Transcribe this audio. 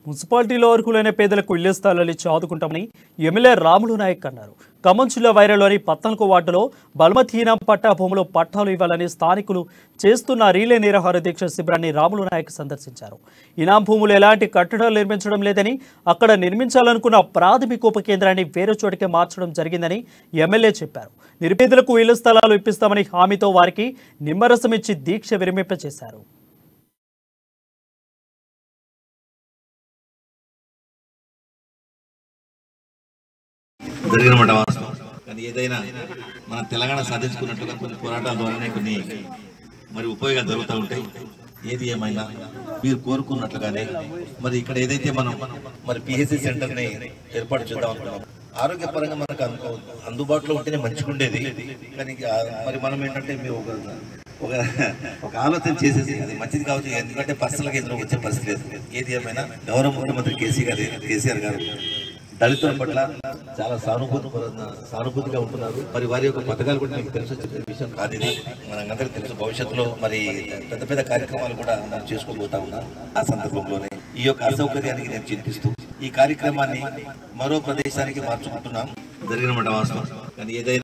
మున్సిపాలిటీలో అర్హులైన పేదలకు ఇళ్ల స్థలాలు ఇచ్చి ఆదుకుంటామని ఎమ్మెల్యే రాములు నాయక్ అన్నారు ఖమ్మం జిల్లా వైరాలోని పత్తనకు వార్డులో బల్మతీనం పట్టా భూములు పట్టాలు ఇవ్వాలని స్థానికులు చేస్తున్న రీలే నిరాహార దీక్ష శిబిరాన్ని రాములు నాయక్ సందర్శించారు ఇనాం భూములు ఎలాంటి కట్టడాలు నిర్మించడం లేదని అక్కడ నిర్మించాలనుకున్న ప్రాథమిక ఉప కేంద్రాన్ని వేరే చోటికి మార్చడం జరిగిందని ఎమ్మెల్యే చెప్పారు నిరుపేదలకు ఇళ్ల స్థలాలు ఇప్పిస్తామని హామీతో వారికి నిమ్మరసం ఇచ్చి దీక్ష విరమింపచేశారు జరిగిన మాట వాస్తవం కానీ ఏదైనా మన తెలంగాణ సాధించుకున్నట్టుగా కొన్ని పోరాటాల ద్వారానే కొన్ని మరి ఉపయోగాలు జరుగుతూ ఉంటాయి ఏది ఏమైనా మీరు కోరుకున్నట్లుగానే మరి ఇక్కడ ఏదైతే మనం మరి పిహెచ్సి సెంటర్ని ఏర్పాటు చేద్దాం అనుకున్నాం ఆరోగ్యపరంగా మనకు అందు- అందుబాటులో ఉంటేనే మంచిగుండేది కానీ ఆ మరి మనం ఏంటంటే మేము ఒక ఒక ఒక ఆలోచన చేసేసి అది మంచిది కావచ్చు ఎందుకంటే పర్సనల్గా ఇందులో వచ్చే పరిస్థితి లేదు ఏది ఏమైనా గౌరవ ముఖ్యమంత్రి కేసీ గారు కేసీఆర్ గారు దళితుల పట్ల చాలా సానుభూతి సానుభూతిగా ఉంటున్నారు మరి వారి యొక్క పథకాలు కూడా మీకు తెలుసు చెప్పిన విషయం కాదు ఇది మనందరికీ తెలుసు భవిష్యత్తులో మరి పెద్ద పెద్ద కార్యక్రమాలు కూడా మనం చేసుకోబోతా ఉన్నాం ఆ సందర్భంలోనే ఈ యొక్క అసౌకర్యానికి నేను చింతిస్తూ ఈ కార్యక్రమాన్ని మరో ప్రదేశానికి మార్చుకుంటున్నాం జరిగిన మాట వాస్తవం కానీ ఏదైనా